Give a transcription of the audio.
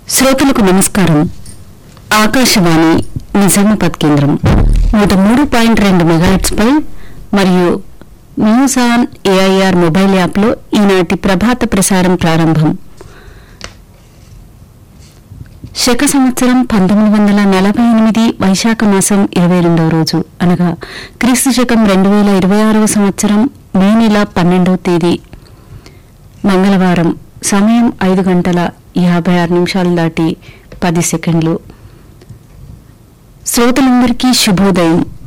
శ్రోతలకు నమస్కారం ఆకాశవాణి నిజామాబాద్ కేంద్రం నూట మూడు పాయింట్ రెండు మెగాహెట్స్ పై మరియు న్యూస్ ఆన్ ఏఐఆర్ మొబైల్ యాప్లో ఈనాటి ప్రభాత ప్రసారం ప్రారంభం శక సంవత్సరం పంతొమ్మిది వందల నలభై ఎనిమిది వైశాఖ మాసం ఇరవై రెండవ రోజు అనగా క్రీస్తు శకం రెండు వేల ఇరవై ఆరవ సంవత్సరం మే నెల పన్నెండవ తేదీ మంగళవారం సమయం ఐదు గంటల యాభై ఆరు నిమిషాలు దాటి పది సెకండ్లు శ్రోతలందరికీ శుభోదయం